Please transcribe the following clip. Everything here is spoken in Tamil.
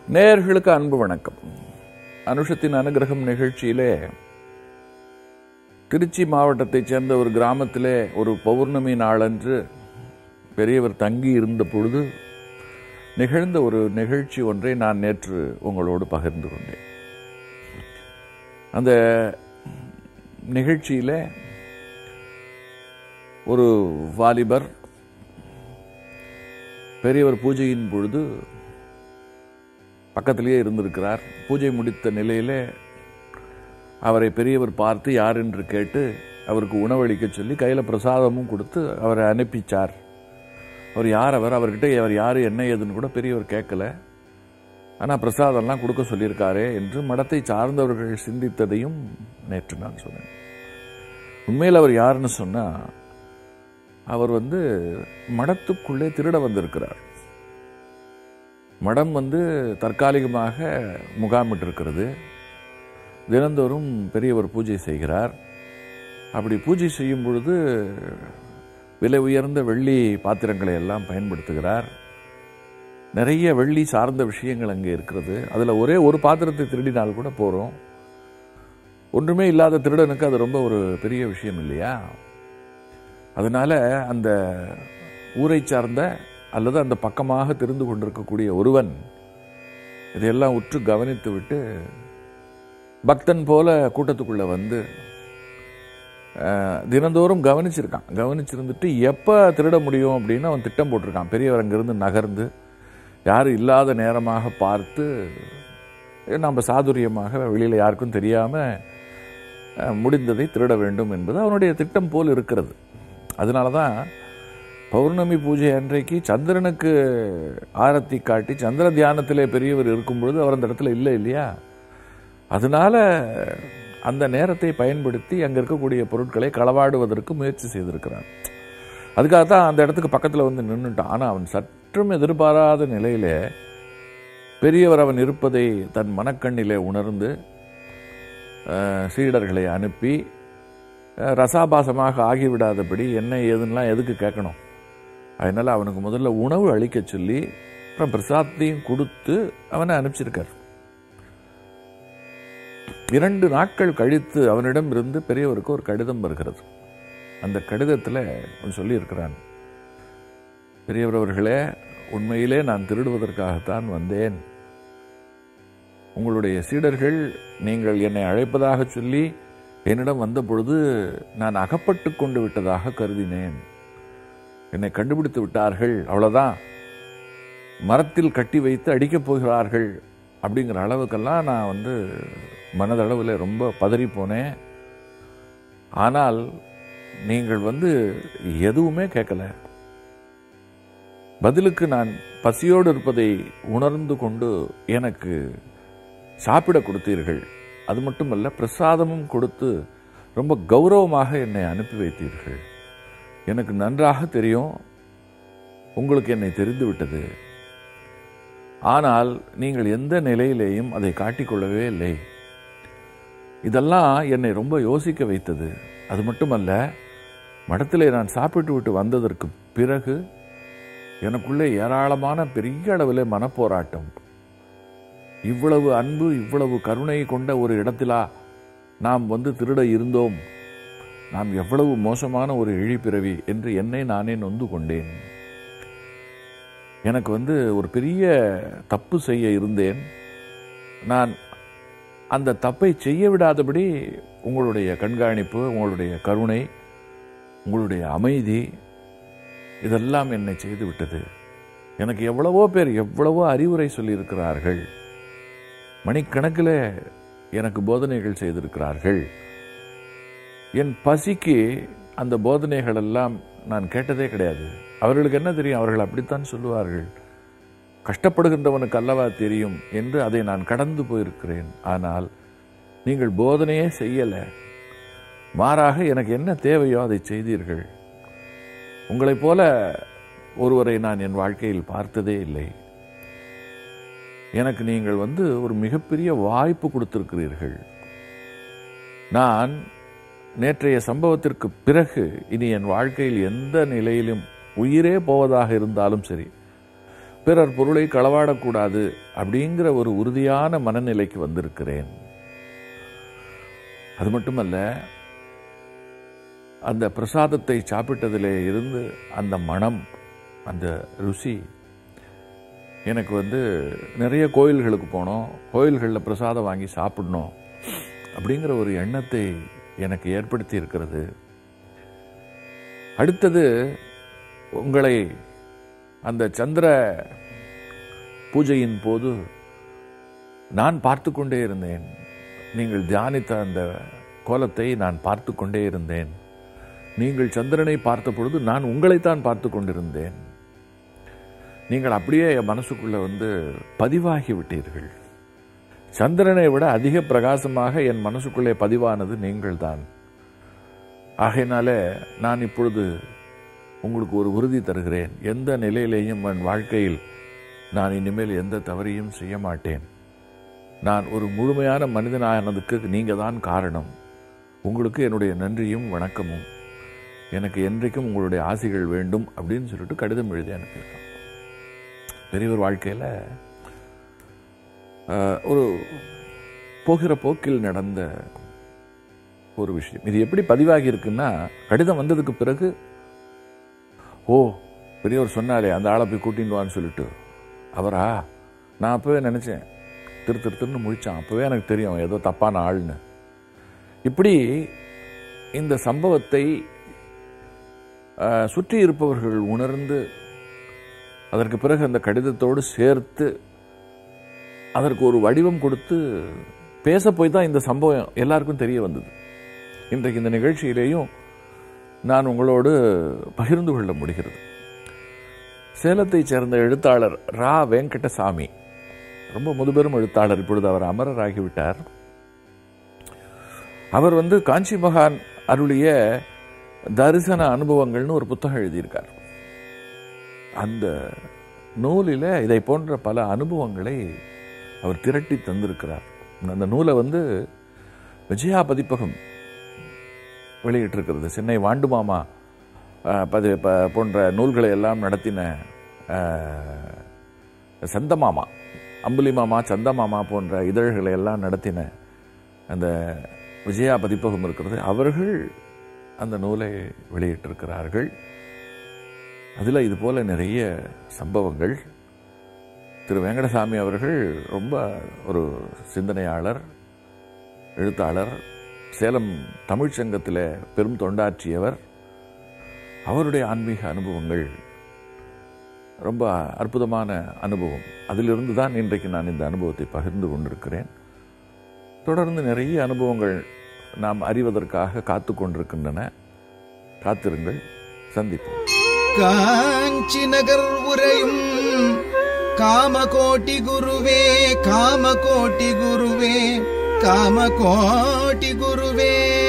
நேயர்களுக்கு அன்பு வணக்கம் அனுஷத்தின் அனுகிரகம் நிகழ்ச்சியிலே திருச்சி மாவட்டத்தைச் சேர்ந்த ஒரு கிராமத்திலே ஒரு பௌர்ணமி நாளன்று பெரியவர் தங்கி இருந்த பொழுது நிகழ்ந்த ஒரு நிகழ்ச்சி ஒன்றை நான் நேற்று உங்களோடு பகிர்ந்து கொண்டேன் அந்த நிகழ்ச்சியிலே ஒரு வாலிபர் பெரியவர் பூஜையின் பொழுது பக்கத்திலேயே இருந்திருக்கிறார் பூஜை முடித்த நிலையிலே அவரை பெரியவர் பார்த்து யார் என்று கேட்டு அவருக்கு உணவளிக்க சொல்லி கையில் பிரசாதமும் கொடுத்து அவரை அனுப்பிச்சார் அவர் யார் அவர் அவர்கிட்ட அவர் யார் என்ன ஏதுன்னு கூட பெரியவர் கேட்கல ஆனால் பிரசாதம்லாம் கொடுக்க சொல்லியிருக்காரே என்று மடத்தை சார்ந்தவர்கள் சிந்தித்ததையும் நேற்று நான் சொன்னேன் உண்மையில் அவர் யாருன்னு சொன்னால் அவர் வந்து மடத்துக்குள்ளே திருட வந்திருக்கிறார் மடம் வந்து தற்காலிகமாக முகாமிட்டிருக்கிறது தினந்தோறும் பெரியவர் பூஜை செய்கிறார் அப்படி பூஜை செய்யும் பொழுது விலை உயர்ந்த வெள்ளி பாத்திரங்களை எல்லாம் பயன்படுத்துகிறார் நிறைய வெள்ளி சார்ந்த விஷயங்கள் அங்கே இருக்கிறது அதில் ஒரே ஒரு பாத்திரத்தை திருடினால் கூட போகிறோம் ஒன்றுமே இல்லாத திருடனுக்கு அது ரொம்ப ஒரு பெரிய விஷயம் இல்லையா அதனால அந்த ஊரை சார்ந்த அல்லது அந்த பக்கமாக தெரிந்து கொண்டிருக்கக்கூடிய ஒருவன் இதையெல்லாம் உற்று கவனித்து விட்டு பக்தன் போல கூட்டத்துக்குள்ள வந்து தினந்தோறும் கவனிச்சிருக்கான் கவனிச்சிருந்துட்டு எப்போ திருட முடியும் அப்படின்னு அவன் திட்டம் போட்டிருக்கான் பெரியவர் அங்கிருந்து நகர்ந்து யாரும் இல்லாத நேரமாக பார்த்து நம்ம சாதுரியமாக வெளியில் யாருக்கும் தெரியாமல் முடிந்ததை திருட வேண்டும் என்பது அவனுடைய திட்டம் போல் இருக்கிறது அதனால தான் பௌர்ணமி பூஜை அன்றைக்கு சந்திரனுக்கு ஆரத்தி காட்டி சந்திர தியானத்திலே பெரியவர் இருக்கும் பொழுது அவர் அந்த இடத்துல இல்லை இல்லையா அதனால அந்த நேரத்தை பயன்படுத்தி அங்கே இருக்கக்கூடிய பொருட்களை களவாடுவதற்கு முயற்சி செய்திருக்கிறான் அதுக்காக தான் அந்த இடத்துக்கு பக்கத்தில் வந்து நின்றுட்டான் ஆனால் அவன் சற்றும் எதிர்பாராத நிலையிலே பெரியவர் அவன் இருப்பதை தன் மனக்கண்ணிலே உணர்ந்து சீடர்களை அனுப்பி ரசாபாசமாக ஆகிவிடாதபடி என்ன ஏதுன்னெலாம் எதுக்கு கேட்கணும் அதனால் அவனுக்கு முதல்ல உணவு அளிக்க சொல்லி அப்புறம் பிரசாத்தையும் கொடுத்து அவனை அனுப்பிச்சிருக்கார் இரண்டு நாட்கள் கழித்து அவனிடம் இருந்து பெரியவருக்கு ஒரு கடிதம் வருகிறது அந்த கடிதத்தில் அவன் சொல்லியிருக்கிறான் பெரியவர் அவர்களே உண்மையிலே நான் திருடுவதற்காகத்தான் வந்தேன் உங்களுடைய சீடர்கள் நீங்கள் என்னை அழைப்பதாக சொல்லி என்னிடம் வந்த பொழுது நான் அகப்பட்டு கொண்டு விட்டதாக கருதினேன் என்னை கண்டுபிடித்து விட்டார்கள் அவ்வளோதான் மரத்தில் கட்டி வைத்து அடிக்கப் போகிறார்கள் அப்படிங்கிற அளவுக்கெல்லாம் நான் வந்து மனதளவில் ரொம்ப பதறி போனேன் ஆனால் நீங்கள் வந்து எதுவுமே கேட்கல பதிலுக்கு நான் பசியோடு இருப்பதை உணர்ந்து கொண்டு எனக்கு சாப்பிட கொடுத்தீர்கள் அது மட்டுமல்ல பிரசாதமும் கொடுத்து ரொம்ப கௌரவமாக என்னை அனுப்பி வைத்தீர்கள் எனக்கு நன்றாக தெரியும் உங்களுக்கு என்னை தெரிந்து விட்டது ஆனால் நீங்கள் எந்த நிலையிலேயும் அதை காட்டிக்கொள்ளவே இல்லை இதெல்லாம் என்னை ரொம்ப யோசிக்க வைத்தது அது மட்டுமல்ல மடத்திலே நான் சாப்பிட்டு விட்டு வந்ததற்கு பிறகு எனக்குள்ளே ஏராளமான பெரிய அளவில் மனப்போராட்டம் இவ்வளவு அன்பு இவ்வளவு கருணை கொண்ட ஒரு இடத்திலா நாம் வந்து திருட இருந்தோம் நாம் எவ்வளவு மோசமான ஒரு இழிப்பிறவி என்று என்னை நானே நொந்து கொண்டேன் எனக்கு வந்து ஒரு பெரிய தப்பு செய்ய இருந்தேன் நான் அந்த தப்பை செய்ய விடாதபடி உங்களுடைய கண்காணிப்பு உங்களுடைய கருணை உங்களுடைய அமைதி இதெல்லாம் என்னை செய்து விட்டது எனக்கு எவ்வளவோ பேர் எவ்வளவோ அறிவுரை சொல்லியிருக்கிறார்கள் மணிக்கணக்கில் எனக்கு போதனைகள் செய்திருக்கிறார்கள் என் பசிக்கு அந்த போதனைகள் எல்லாம் நான் கேட்டதே கிடையாது அவர்களுக்கு என்ன தெரியும் அவர்கள் அப்படித்தான் சொல்லுவார்கள் கஷ்டப்படுகின்றவனுக்கு அல்லவா தெரியும் என்று அதை நான் கடந்து போயிருக்கிறேன் ஆனால் நீங்கள் போதனையே செய்யலை மாறாக எனக்கு என்ன தேவையோ அதை செய்தீர்கள் உங்களைப் போல ஒருவரை நான் என் வாழ்க்கையில் பார்த்ததே இல்லை எனக்கு நீங்கள் வந்து ஒரு மிகப்பெரிய வாய்ப்பு கொடுத்திருக்கிறீர்கள் நான் நேற்றைய சம்பவத்திற்கு பிறகு இனி என் வாழ்க்கையில் எந்த நிலையிலும் உயிரே போவதாக இருந்தாலும் சரி பிறர் பொருளை களவாடக்கூடாது அப்படிங்கிற ஒரு உறுதியான மனநிலைக்கு வந்திருக்கிறேன் அது மட்டுமல்ல அந்த பிரசாதத்தை சாப்பிட்டதிலே இருந்து அந்த மனம் அந்த ருசி எனக்கு வந்து நிறைய கோயில்களுக்கு போனோம் கோயில்களில் பிரசாதம் வாங்கி சாப்பிடணும் அப்படிங்கிற ஒரு எண்ணத்தை எனக்கு ஏற்படுத்தி இருக்கிறது அடுத்தது உங்களை அந்த சந்திர பூஜையின் போது நான் பார்த்து கொண்டே இருந்தேன் நீங்கள் தியானித்த அந்த கோலத்தை நான் பார்த்து கொண்டே இருந்தேன் நீங்கள் சந்திரனை பார்த்த பொழுது நான் உங்களைத்தான் பார்த்து கொண்டிருந்தேன் நீங்கள் அப்படியே என் மனசுக்குள்ள வந்து பதிவாகி விட்டீர்கள் சந்திரனை விட அதிக பிரகாசமாக என் மனசுக்குள்ளே பதிவானது நீங்கள்தான் ஆகையினால நான் இப்பொழுது உங்களுக்கு ஒரு உறுதி தருகிறேன் எந்த நிலையிலேயும் என் வாழ்க்கையில் நான் இனிமேல் எந்த தவறையும் செய்ய மாட்டேன் நான் ஒரு முழுமையான மனிதனானதுக்கு நீங்க தான் காரணம் உங்களுக்கு என்னுடைய நன்றியும் வணக்கமும் எனக்கு என்றைக்கும் உங்களுடைய ஆசைகள் வேண்டும் அப்படின்னு சொல்லிட்டு கடிதம் எழுதி அனுப்பியிருக்கான் பெரியவர் வாழ்க்கையில் ஆஹ், ஒரு போகிற போக்கில் நடந்த ஒரு விஷயம் இது எப்படி பதிவாகி இருக்குன்னா கடிதம் வந்ததுக்கு பிறகு ஓ பெரியவர் சொன்னாரே அந்த ஆளை போய் கூட்டிட்டு வான்னு சொல்லிட்டு அவரா நான் அப்பவே நினைச்சேன் திரு திரு திருன்னு முழிச்சான் அப்பவே எனக்கு தெரியும் ஏதோ தப்பான ஆள்னு இப்படி இந்த சம்பவத்தை ஆஹ், சுற்றி இருப்பவர்கள் உணர்ந்து அதற்கு பிறகு அந்த கடிதத்தோடு சேர்த்து அதற்கு ஒரு வடிவம் கொடுத்து பேச போய் தான் இந்த சம்பவம் எல்லாருக்கும் தெரிய வந்தது இன்றைக்கு இந்த நிகழ்ச்சியிலேயும் நான் உங்களோடு பகிர்ந்து கொள்ள முடிகிறது சேலத்தைச் சேர்ந்த எழுத்தாளர் ரா வெங்கடசாமி ரொம்ப முதுபெரும் எழுத்தாளர் இப்பொழுது அவர் அமரராகிவிட்டார் அவர் வந்து காஞ்சி மகான் அருளிய தரிசன அனுபவங்கள்னு ஒரு புத்தகம் எழுதியிருக்கார் அந்த நூலில் இதை போன்ற பல அனுபவங்களை அவர் திரட்டி தந்திருக்கிறார் அந்த நூலை வந்து விஜயா பதிப்பகம் வெளியிட்டிருக்கிறது சென்னை வாண்டுமாமா அஹ், பதி ப- போன்ற நூல்களை எல்லாம் நடத்தின அஹ், சந்தமாமா அம்புலிமாமா சந்தமாமா போன்ற இதழ்களை எல்லாம் நடத்தின அந்த விஜயா பதிப்பகம் இருக்கிறது அவர்கள் அந்த நூலை வெளியிட்டிருக்கிறார்கள் அதில் இது போல நிறைய சம்பவங்கள் திரு வெங்கடசாமி அவர்கள் ரொம்ப ஒரு சிந்தனையாளர் எழுத்தாளர் சேலம் தமிழ்ச் சங்கத்தில் பெரும் தொண்டாற்றியவர் அவருடைய ஆன்மீக அனுபவங்கள் ரொம்ப அற்புதமான அனுபவம் அதிலிருந்து தான் இன்றைக்கு நான் இந்த அனுபவத்தை பகிர்ந்து கொண்டிருக்கிறேன் தொடர்ந்து நிறைய அனுபவங்கள் நாம் அறிவதற்காக காத்து கொண்டிருக்கின்றன காத்திருங்கள் சந்திப்போம் காஞ்சி நகர் உரையும் காமகோட்டி குருவே காமகோட்டி குருவே காமகோட்டி குருவே